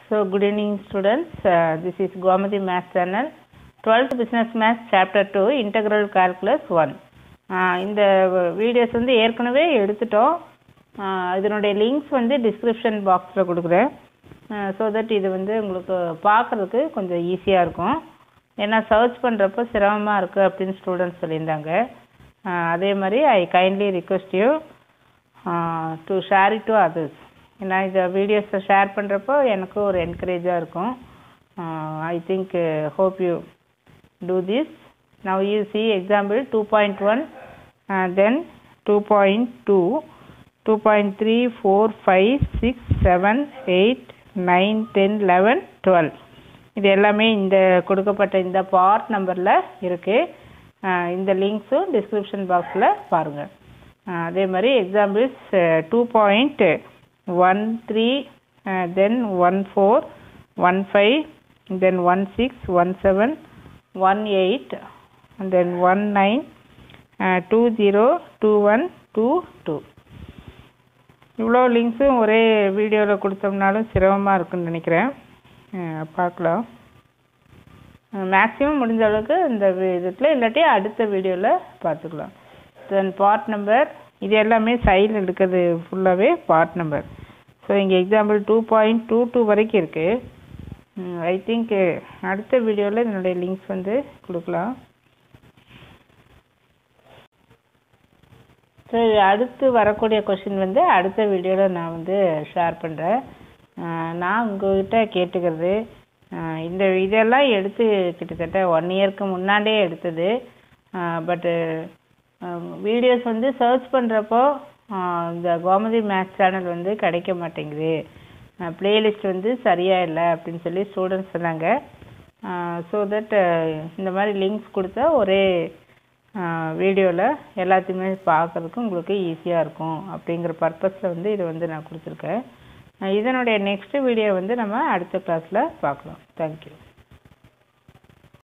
So, good evening students. Uh, this is Gomati Math Channel. 12th Business Math Chapter 2 Integral Calculus 1. Uh, இந்த videos வந்து ஏற்கனவே எடுத்துட்டோம் uh, இதனுடைய links வந்து description பாக்ஸில் கொடுக்குறேன் ஸோ தட் இது வந்து உங்களுக்கு பார்க்குறதுக்கு கொஞ்சம் ஈஸியாக இருக்கும் ஏன்னா சர்ச் பண்ணுறப்போ சிரமமாக இருக்குது அப்படின்னு ஸ்டூடெண்ட்ஸ் சொல்லியிருந்தாங்க Uh, அதே மாதிரி I kindly request you to share it to others ஏன்னா இந்த வீடியோஸை ஷேர் பண்ணுறப்போ எனக்கும் ஒரு என்கரேஜாக இருக்கும் I think hope you do this now you see example two point one then two point two two point three four five six seven eight nine ten eleven twelve இது எல்லாமே இந்த கொடுக்கப்பட்ட இந்த பார்ட் நம்பரில் இருக்குது இந்த லிங்க்ஸும் டிஸ்கிரிப்ஷன் பாக்ஸில் பாருங்கள் அதே மாதிரி examples two point one three then one four one five then one six one seven one eight then one nine two zero two one two two இவ்வளோ லிங்க்ஸும் ஒரே வீடியோவில் கொடுத்தோம்னாலும் சிரமமாக இருக்குன்னு நினைக்கிறேன் பார்க்கலாம் மேக்ஸிமம் முடிஞ்ச அளவுக்கு இந்த இதில் இல்லாட்டி அடுத்த வீடியோவில் பார்த்துக்கலாம் தென் பார்ட் நம்பர் இது எல்லாமே சைடில் இருக்கிறது ஃபுல்லாகவே பார்ட் நம்பர் ஸோ இங்கே example two point two two வரைக்கும் இருக்குது ஐ திங்க் அடுத்த வீடியோவில் இதனுடைய லிங்க்ஸ் வந்து கொடுக்கலாம் ஸோ அடுத்து வரக்கூடிய கொஷின் வந்து அடுத்த வீடியோவில் நான் வந்து ஷேர் பண்ணுறேன் நான் உங்கள்கிட்ட கேட்டுக்கிறது இந்த இதெல்லாம் எடுத்து கிட்டத்தட்ட ஒன் இயர்க்கு முன்னாடியே எடுத்தது பட்டு வீடியோஸ் வந்து சர்ச் பண்ணுறப்போ இந்த கோமதி மேத்ஸ் சேனல் வந்து கிடைக்க மாட்டேங்குது ப்ளேலிஸ்ட் வந்து சரியாக இல்லை அப்படின்னு சொல்லி ஸ்டூடெண்ட்ஸ் சொன்னாங்க ஸோ தட் இந்த மாதிரி லிங்க்ஸ் கொடுத்தா ஒரே வீடியோவில் எல்லாத்தையுமே பார்க்குறதுக்கு உங்களுக்கு ஈஸியாக இருக்கும் அப்படிங்கிற பர்பஸில் வந்து இதை வந்து நான் கொடுத்துருக்கேன் இதனுடைய நெக்ஸ்ட் வீடியோ வந்து நம்ம அடுத்த கிளாஸில் பார்க்கலாம் தேங்க்யூ